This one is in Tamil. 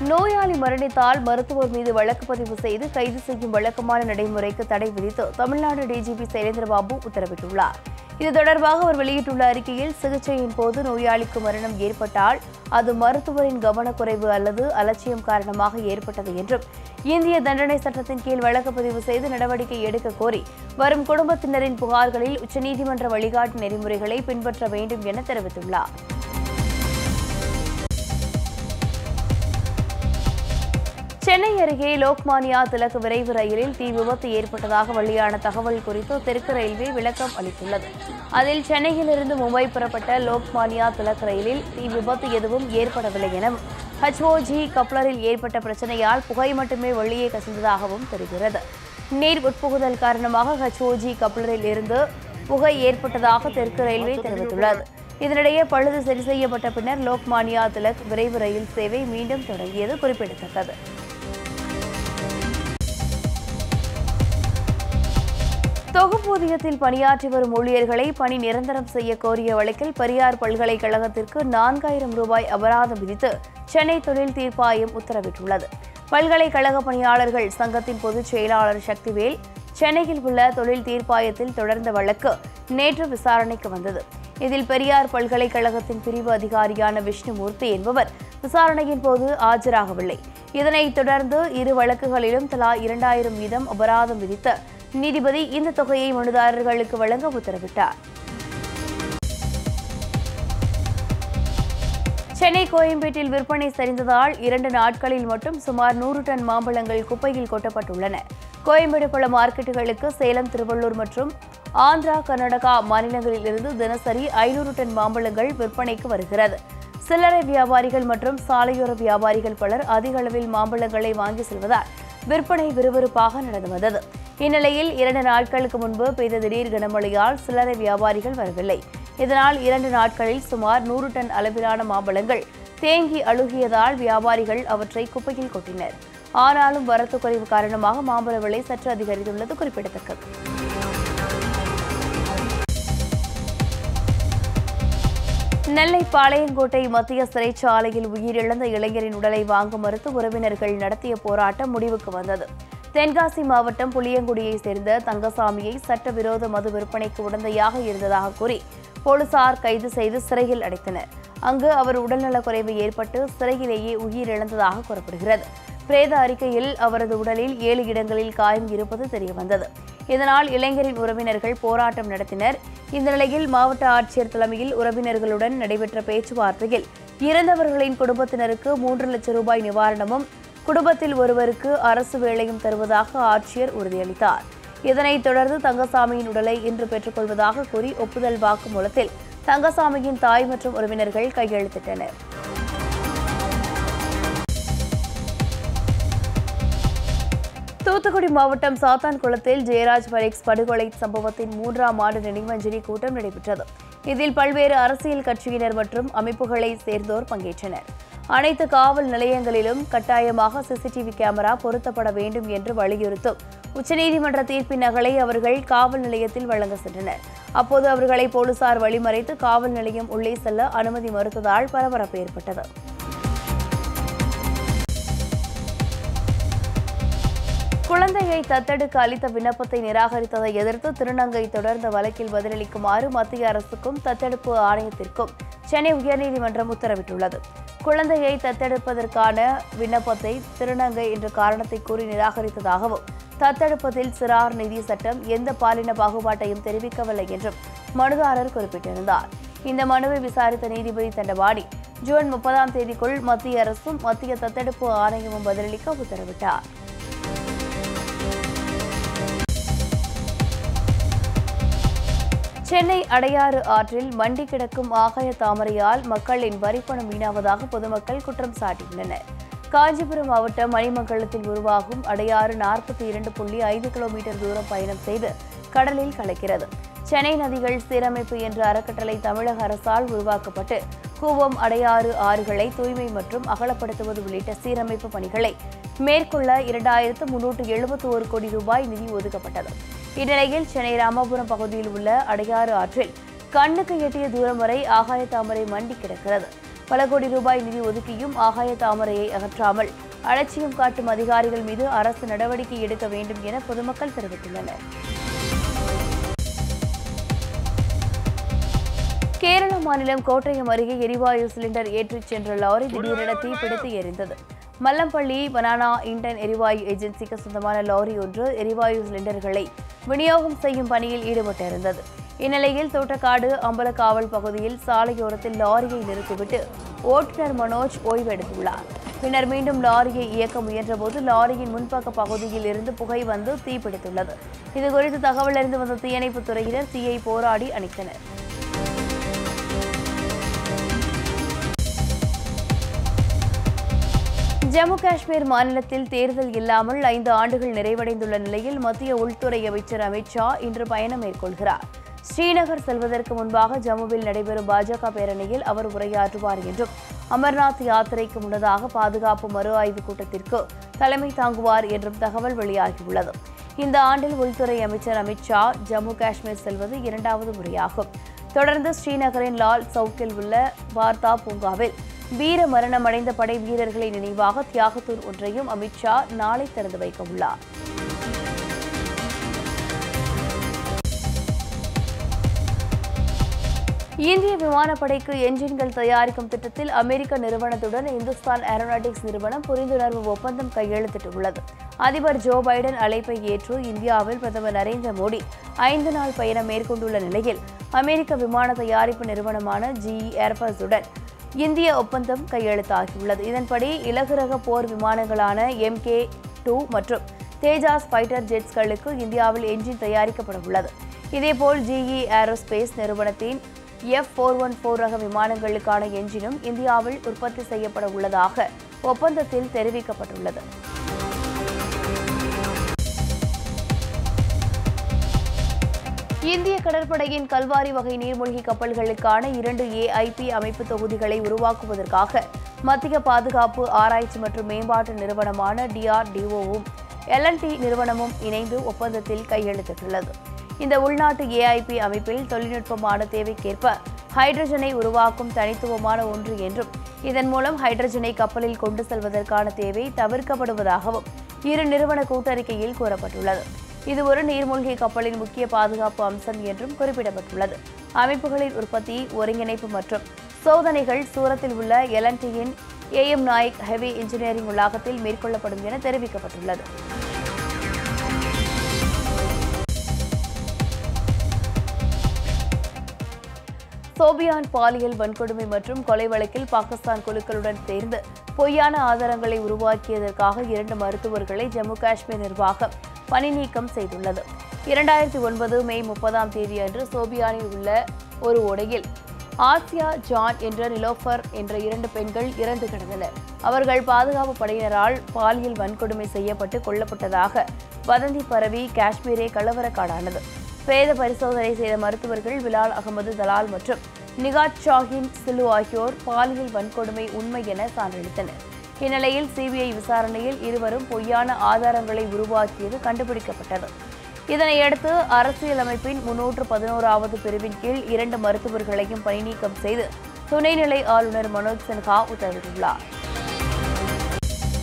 நோயாளி மரணித்தால் மருத்துவர் மீது வழக்கு பதிவு செய்து கைது செய்யும் வழக்கமான நடைமுறைக்கு தடை விதித்து தமிழ்நாடு டிஜிபி சைலேந்திரபாபு உத்தரவிட்டுள்ளார் இது தொடர்பாக அவர் வெளியிட்டுள்ள அறிக்கையில் சிகிச்சையின் போது நோயாளிக்கு மரணம் ஏற்பட்டால் அது மருத்துவரின் கவனக்குறைவு அல்லது அலட்சியம் காரணமாக ஏற்பட்டது என்றும் இந்திய தண்டனை சட்டத்தின் கீழ் வழக்கு பதிவு செய்து நடவடிக்கை எடுக்க கோரி வரும் குடும்பத்தினரின் புகார்களில் உச்சநீதிமன்ற வழிகாட்டு நெறிமுறைகளை பின்பற்ற வேண்டும் என தெரிவித்துள்ளார் சென்னை அருகே லோக்மானியா திலக் விரைவு ரயிலில் தீ விபத்து ஏற்பட்டதாக வெளியான தகவல் குறித்து தெற்கு ரயில்வே விளக்கம் அளித்துள்ளது அதில் சென்னையிலிருந்து மும்பை புறப்பட்ட லோக்மானியா திலக் ரயிலில் தீ விபத்து எதுவும் ஏற்படவில்லை எனவும் ஹச்ஓஜி கப்ளரில் ஏற்பட்ட பிரச்சனையால் புகை மட்டுமே வெளியே கசிந்ததாகவும் தெரிகிறது நீர் உட்புகுதல் காரணமாக ஹச்ஓஜி கப்ளரில் இருந்து புகை ஏற்பட்டதாக தெற்கு ரயில்வே தெரிவித்துள்ளது இதனிடையே பழுது சரி செய்யப்பட்ட பின்னர் லோக்மானியா திலக் விரைவு ரயில் சேவை மீண்டும் தொடங்கியது குறிப்பிடத்தக்கது தொகுப்பூதியத்தில் பணியாற்றி வரும் ஊழியர்களை பணி நிரந்தரம் செய்ய கோரிய வழக்கில் பெரியார் பல்கலைக்கழகத்திற்கு நான்காயிரம் ரூபாய் அபராதம் விதித்து சென்னை தொழில் தீர்ப்பாயம் உத்தரவிட்டுள்ளது பல்கலைக்கழக பணியாளர்கள் சங்கத்தின் பொதுச் செயலாளர் சக்திவேல் சென்னையில் உள்ள தொழில் தீர்ப்பாயத்தில் தொடர்ந்த வழக்கு நேற்று விசாரணைக்கு வந்தது இதில் பெரியார் பல்கலைக்கழகத்தின் பிரிவு அதிகாரியான விஷ்ணுமூர்த்தி என்பவர் விசாரணையின் போது ஆஜராகவில்லை இதனைத் தொடர்ந்து இரு வழக்குகளிலும் தலா இரண்டாயிரம் வீதம் அபராதம் விதித்து நீதிபதி இந்த தொகையை மனுதாரர்களுக்கு வழங்க உத்தரவிட்டார் சென்னை கோயம்பேட்டில் விற்பனை சரிந்ததால் இரண்டு நாட்களில் மட்டும் சுமார் நூறு டன் மாம்பழங்கள் குப்பையில் கொட்டப்பட்டுள்ளன கோயம்பேடு பல மார்க்கெட்டுகளுக்கு சேலம் திருவள்ளூர் மற்றும் ஆந்திரா கர்நாடகா மாநிலங்களில் இருந்து தினசரி ஐநூறு டன் மாம்பழங்கள் விற்பனைக்கு வருகிறது சில்லறை வியாபாரிகள் மற்றும் சாலையோர வியாபாரிகள் பலர் அதிக அளவில் மாம்பழங்களை வாங்கி செல்வதால் விற்பனை விறுவிறுப்பாக நடந்து வந்தது இந்நிலையில் இரண்டு நாட்களுக்கு முன்பு பெய்த திடீர் கனமழையால் சில்லறை வியாபாரிகள் வரவில்லை இதனால் இரண்டு நாட்களில் சுமார் நூறு டன் அளவிலான மாம்பழங்கள் தேங்கி அழுகியதால் வியாபாரிகள் அவற்றை குப்பையில் கொட்டினர் ஆனாலும் வரத்து குறைவு காரணமாக மாம்பழ விலை சற்று அதிகரித்துள்ளது குறிப்பிடத்தக்கது நெல்லை பாளையங்கோட்டை மத்திய சிறைச்சாலையில் உயிரிழந்த இளைஞரின் உடலை வாங்க மறுத்து உறவினர்கள் நடத்திய போராட்டம் முடிவுக்கு வந்தது தென்காசி மாவட்டம் புளியங்குடியைச் சேர்ந்த தங்கசாமியை சட்டவிரோத மது விற்பனைக்கு உடந்தையாக இருந்ததாக கூறி போலீசார் கைது செய்து சிறையில் அடைத்தனர் அங்கு அவர் உடல்நலக்குறைவு ஏற்பட்டு சிறையிலேயே உயிரிழந்ததாக கூறப்படுகிறது பிரேத அறிக்கையில் அவரது உடலில் ஏழு இடங்களில் காயம் இருப்பது தெரியவந்தது இதனால் இளைஞரின் உறவினர்கள் போராட்டம் நடத்தினர் இந்த நிலையில் மாவட்ட ஆட்சியர் தலைமையில் உறவினர்களுடன் நடைபெற்ற பேச்சுவார்த்தையில் இறந்தவர்களின் குடும்பத்தினருக்கு மூன்று லட்சம் ரூபாய் நிவாரணமும் குடும்பத்தில் ஒருவருக்கு அரசு வேலையும் தருவதாக ஆட்சியர் உறுதியளித்தார் இதனைத் தொடர்ந்து தங்கசாமியின் உடலை இன்று பெற்றுக்கொள்வதாக கூறி ஒப்புதல் வாக்குமூலத்தில் தங்கசாமியின் தாய் மற்றும் உறவினர்கள் கையெழுத்திட்டனர் தூத்துக்குடி மாவட்டம் சாத்தான்குளத்தில் ஜெயராஜ் பரேக்ஸ் படுகொலை சம்பவத்தின் மூன்றாம் ஆண்டு நினைவஞ்சலி கூட்டம் நடைபெற்றது இதில் பல்வேறு அரசியல் கட்சியினர் மற்றும் அமைப்புகளை சேர்ந்தோர் பங்கேற்றனர் அனைத்து காவல் நிலையங்களிலும் கட்டாயமாக சிசிடிவி கேமரா பொருத்தப்பட வேண்டும் என்று வலியுறுத்தும் உச்சநீதிமன்ற தீர்ப்பின் நகலை அவர்கள் காவல் நிலையத்தில் வழங்க சென்றனர் அப்போது அவர்களை போலீசார் வழிமறைத்து காவல் நிலையம் உள்ளே செல்ல அனுமதி மறுத்ததால் பரபரப்பு ஏற்பட்டது குழந்தையை தத்தெடுக்க அளித்த விண்ணப்பத்தை நிராகரித்ததை எதிர்த்து திருநங்கை தொடர்ந்த வழக்கில் பதிலளிக்குமாறு மத்திய அரசுக்கும் தத்தெடுப்பு ஆணையத்திற்கும் சென்னை உயர்நீதிமன்றம் உத்தரவிட்டுள்ளது குழந்தையை தத்தெடுப்பதற்கான விண்ணப்பத்தை திருநங்கை என்ற காரணத்தை கூறி நிராகரித்ததாகவும் தத்தெடுப்பதில் சிறார் நிதி சட்டம் எந்த பாலின பாகுபாட்டையும் தெரிவிக்கவில்லை என்றும் மனுதாரர் குறிப்பிட்டிருந்தார் இந்த மனுவை விசாரித்த நீதிபதி தண்டபாணி ஜூன் முப்பதாம் தேதிக்குள் மத்திய அரசும் மத்திய தத்தெடுப்பு ஆணையமும் பதிலளிக்க உத்தரவிட்டார் சென்னை அடையாறு ஆற்றில் மண்டி கிடக்கும் ஆகாய தாமரையால் மக்களின் வரிப்பணம் வீணாவதாக பொதுமக்கள் குற்றம் சாட்டியுள்ளனர் காஞ்சிபுரம் மாவட்டம் மணிமங்கலத்தில் உருவாகும் அடையாறு நாற்பத்தி இரண்டு புள்ளி ஐந்து கிலோமீட்டர் தூரம் பயணம் செய்து கடலில் கலக்கிறது சென்னை நதிகள் சீரமைப்பு என்ற அறக்கட்டளை தமிழக அரசால் உருவாக்கப்பட்டு கூவம் அடையாறு ஆறுகளை தூய்மை மற்றும் அகலப்படுத்துவது உள்ளிட்ட சீரமைப்பு பணிகளை மேற்கொள்ள இரண்டாயிரத்து முன்னூற்று எழுபத்தி ஒரு கோடி ரூபாய் நிதி ஒதுக்கப்பட்டது இந்நிலையில் சென்னை ராமபுரம் பகுதியில் உள்ள அடையாறு ஆற்றில் கண்ணுக்கு எட்டிய தூரம் வரை ஆகாய தாமரை மண்டி கிடக்கிறது பல கோடி ரூபாய் நிதி ஒதுக்கியும் ஆகாய தாமரையை அகற்றாமல் அலட்சியம் காட்டும் அதிகாரிகள் மீது அரசு நடவடிக்கை எடுக்க வேண்டும் என பொதுமக்கள் தெரிவித்துள்ளனர் கேரள மாநிலம் கோட்டயம் அருகே எரிவாயு சிலிண்டர் ஏற்றிச் சென்ற லாரி திடீரென தீப்பிடித்து எரிந்தது மல்லம்பள்ளி பனானா இண்டன் எரிவாயு ஏஜென்சிக்கு சொந்தமான லாரி ஒன்று எரிவாயு சிலிண்டர்களை விநியோகம் செய்யும் பணியில் ஈடுபட்டிருந்தது இந்நிலையில் தோட்டக்காடு அம்பலக்காவல் பகுதியில் சாலையோரத்தில் லாரியை நிறுத்திவிட்டு ஓட்டுநர் மனோஜ் ஓய்வெடுத்துள்ளார் பின்னர் மீண்டும் லாரியை இயக்க முயன்றபோது லாரியின் முன்பக்க பகுதியில் இருந்து புகை வந்து தீப்பிடித்துள்ளது இதுகுறித்து தகவல் அறிந்து வந்த தீயணைப்புத் துறையினர் தீயை போராடி அணைத்தனர் ஜம்மு காஷ்மீர் மாநிலத்தில் தேர்தல் இல்லாமல் ஐந்து ஆண்டுகள் நிறைவடைந்துள்ள நிலையில் மத்திய உள்துறை அமைச்சர் அமித் ஷா இன்று பயணம் மேற்கொள்கிறார் ஸ்ரீநகர் செல்வதற்கு முன்பாக ஜம்முவில் நடைபெறும் பாஜக பேரணியில் அவர் உரையாற்றுவார் என்றும் அமர்நாத் யாத்திரைக்கு முன்னதாக பாதுகாப்பு மறு ஆய்வு கூட்டத்திற்கு தலைமை தாங்குவார் என்றும் தகவல் வெளியாகியுள்ளது இந்த ஆண்டில் உள்துறை அமைச்சர் அமித் ஷா ஜம்மு காஷ்மீர் செல்வது இரண்டாவது முறையாகும் தொடர்ந்து ஸ்ரீநகரின் லால் சவுக்கில் உள்ள வார்த்தா பூங்காவில் வீர மரணமடைந்த படை வீரர்களை நினைவாக தியாகத்தூர் ஒன்றையும் அமித் ஷா நாளை திறந்து வைக்க உள்ளார் இந்திய விமானப்படைக்கு என்ஜின்கள் தயாரிக்கும் திட்டத்தில் அமெரிக்க நிறுவனத்துடன் இந்துஸ்தான் ஏரோநாட்டிக்ஸ் நிறுவனம் புரிந்துணர்வு ஒப்பந்தம் கையெழுத்திட்டுள்ளது அதிபர் ஜோ பைடன் அழைப்பை ஏற்று இந்தியாவில் பிரதமர் நரேந்திர மோடி ஐந்து நாள் பயணம் மேற்கொண்டுள்ள நிலையில் அமெரிக்க விமான தயாரிப்பு நிறுவனமான ஜிஇ ஏர்பஸுடன் இந்திய ஒப்பந்தம் கையெழுத்தாகியுள்ளது இதன்படி இலகுரக போர் விமானங்களான எம்கே டூ மற்றும் தேஜாஸ் ஃபைட்டர் ஜெட்ஸ்களுக்கு இந்தியாவில் என்ஜின் தயாரிக்கப்பட உள்ளது இதேபோல் ஜிஇ ஏரோஸ்பேஸ் நிறுவனத்தின் எஃப் ஃபோர் ஒன் ஃபோர் ரக விமானங்களுக்கான என்ஜினும் இந்தியாவில் உற்பத்தி செய்யப்பட உள்ளதாக ஒப்பந்தத்தில் தெரிவிக்கப்பட்டுள்ளது இந்திய கடற்படையின் கல்வாரி வகை நீர்மூழ்கி கப்பல்களுக்கான இரண்டு ஏஐபி அமைப்பு தொகுதிகளை உருவாக்குவதற்காக மத்திய பாதுகாப்பு ஆராய்ச்சி மற்றும் மேம்பாட்டு நிறுவனமான டிஆர்டிஓவும் எல்என்டி நிறுவனமும் இணைந்து ஒப்பந்தத்தில் கையெழுத்திட்டுள்ளது இந்த உள்நாட்டு ஏஐபி அமைப்பில் தொழில்நுட்பமான தேவைக்கேற்ப ஹைட்ரஜனை உருவாக்கும் தனித்துவமான ஒன்று என்றும் இதன் மூலம் ஹைட்ரஜனை கப்பலில் கொண்டு செல்வதற்கான தேவை தவிர்க்கப்படுவதாகவும் இரு நிறுவன கூட்டறிக்கையில் கூறப்பட்டுள்ளது இது ஒரு நீர்மூழ்கி கப்பலின் முக்கிய பாதுகாப்பு அம்சம் என்றும் குறிப்பிடப்பட்டுள்ளது அமைப்புகளின் உற்பத்தி ஒருங்கிணைப்பு மற்றும் சோதனைகள் சூரத்தில் உள்ள எல்என்டியின் ஏஎம் நாயக் ஹெவி இன்ஜினியரிங் வளாகத்தில் மேற்கொள்ளப்படும் என தெரிவிக்கப்பட்டுள்ளது சோபியான் பாலியல் வன்கொடுமை மற்றும் கொலை வழக்கில் பாகிஸ்தான் குழுக்களுடன் சேர்ந்து பொய்யான ஆதாரங்களை உருவாக்கியதற்காக இரண்டு மருத்துவர்களை ஜம்மு காஷ்மீர் நிர்வாகம் பணி நீக்கம் செய்துள்ளது இரண்டாயிரத்தி ஒன்பது மே முப்பதாம் தேதி அன்று சோபியானில் உள்ள ஒரு ஓடையில் ஆசியா ஜான் என்ற நிலோஃபர் என்ற இரண்டு பெண்கள் இறந்து கிடந்தனர் அவர்கள் பாதுகாப்பு படையினரால் பாலியல் வன்கொடுமை செய்யப்பட்டு கொல்லப்பட்டதாக வதந்தி பரவி காஷ்மீரே கலவரக்காடானது பிரேத பரிசோதனை செய்த மருத்துவர்கள் பிலால் அகமது தலால் மற்றும் நிகாத் ஷாஹின் சிலு ஆகியோர் பாலியல் வன்கொடுமை உண்மை என சான்றளித்தனர் இந்நிலையில் சிபிஐ விசாரணையில் இருவரும் பொய்யான ஆதாரங்களை உருவாக்கியது கண்டுபிடிக்கப்பட்டது இதனையடுத்து அரசியலமைப்பின் முன்னூற்று பதினோராவது பிரிவின் கீழ் இரண்டு மருத்துவர்களையும் பணிநீக்கம் செய்து துணைநிலை ஆளுநர் மனோஜ் சின்ஹா உத்தரவிட்டுள்ளார்